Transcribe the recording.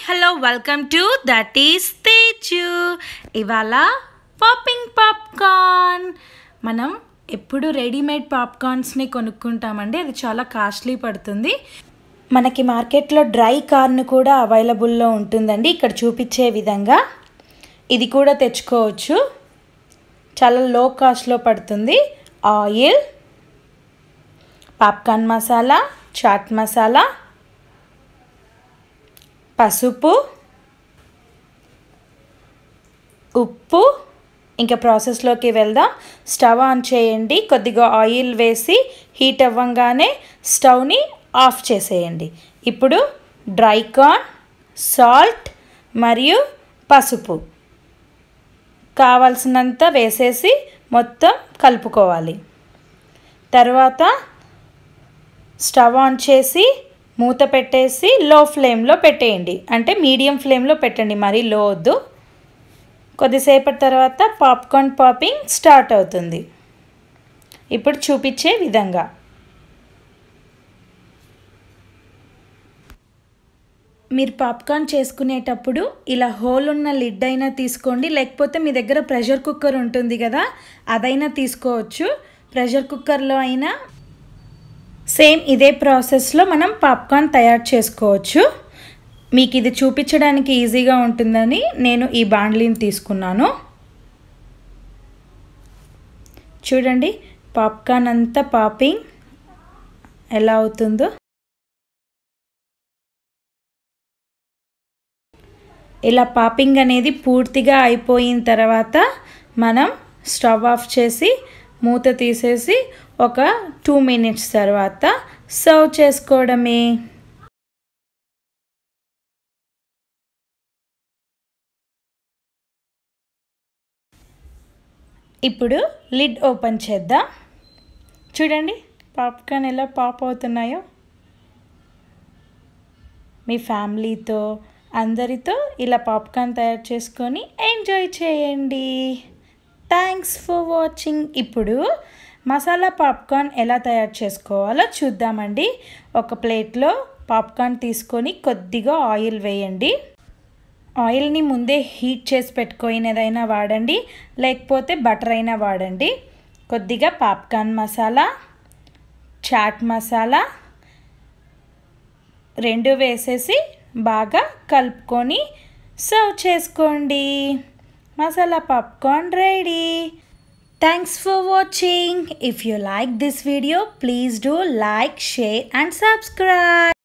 hello welcome to that is Teju ఇవాళ popping popcorn మనం ఎప్పుడు రెడీమేడ్ పాప్కార్న్స్ని కొనుక్కుంటామండి అది చాలా కాస్ట్లీ పడుతుంది మనకి మార్కెట్లో డ్రై కార్న్ కూడా అవైలబుల్లో ఉంటుందండి ఇక్కడ చూపించే విధంగా ఇది కూడా తెచ్చుకోవచ్చు చాలా లో కాస్ట్లో పడుతుంది ఆయిల్ పాప్కార్న్ మసాలా చాట్ మసాలా పసుపు ఉప్పు ఇంకా ప్రాసెస్లోకి వెళ్దాం స్టవ్ ఆన్ చేయండి కొద్దిగా ఆయిల్ వేసి హీట్ అవ్వంగానే స్టవ్ని ఆఫ్ చేసేయండి ఇప్పుడు డ్రై కార్న్ సాల్ట్ మరియు పసుపు కావాల్సినంత వేసేసి మొత్తం కలుపుకోవాలి తర్వాత స్టవ్ ఆన్ చేసి మూత పెట్టేసి లో ఫ్లేమ్లో పెట్టేయండి అంటే మీడియం ఫ్లేమ్లో పెట్టండి మరీ లో వద్దు కొద్దిసేపటి తర్వాత పాప్కార్న్ పాపింగ్ స్టార్ట్ అవుతుంది ఇప్పుడు చూపించే విధంగా మీరు పాప్కార్న్ చేసుకునేటప్పుడు ఇలా హోల్ ఉన్న లిడ్ అయినా తీసుకోండి లేకపోతే మీ దగ్గర ప్రెషర్ కుక్కర్ ఉంటుంది కదా అదైనా తీసుకోవచ్చు ప్రెషర్ కుక్కర్లో అయినా సేమ్ ఇదే ప్రాసెస్లో మనం పాప్కార్న్ తయారు చేసుకోవచ్చు మీకు ఇది చూపించడానికి ఈజీగా ఉంటుందని నేను ఈ బాండ్లీని తీసుకున్నాను చూడండి పాప్కార్న్ అంతా పాపింగ్ ఎలా అవుతుందో ఇలా పాపింగ్ అనేది పూర్తిగా అయిపోయిన తర్వాత మనం స్టవ్ ఆఫ్ చేసి మూత తీసేసి ఒక టూ మినిట్స్ తర్వాత సర్వ్ చేసుకోవడమే ఇప్పుడు లిడ్ ఓపెన్ చేద్దాం చూడండి పాప్కార్న్ ఎలా పాప్ అవుతున్నాయో మీ ఫ్యామిలీతో అందరితో ఇలా పాప్కార్న్ తయారు చేసుకొని ఎంజాయ్ చేయండి థ్యాంక్స్ ఫర్ వాచింగ్ ఇప్పుడు మసాలా పాప్కార్న్ ఎలా తయారు చేసుకోవాలో చూద్దామండి ఒక ప్లేట్లో పాప్కార్న్ తీసుకొని కొద్దిగా ఆయిల్ వేయండి ఆయిల్ని ముందే హీట్ చేసి పెట్టుకునేదైనా వాడండి లేకపోతే బటర్ అయినా వాడండి కొద్దిగా పాప్కార్న్ మసాలా చాట్ మసాలా రెండు వేసేసి బాగా కలుపుకొని సర్వ్ చేసుకోండి masala popcorn ready thanks for watching if you like this video please do like share and subscribe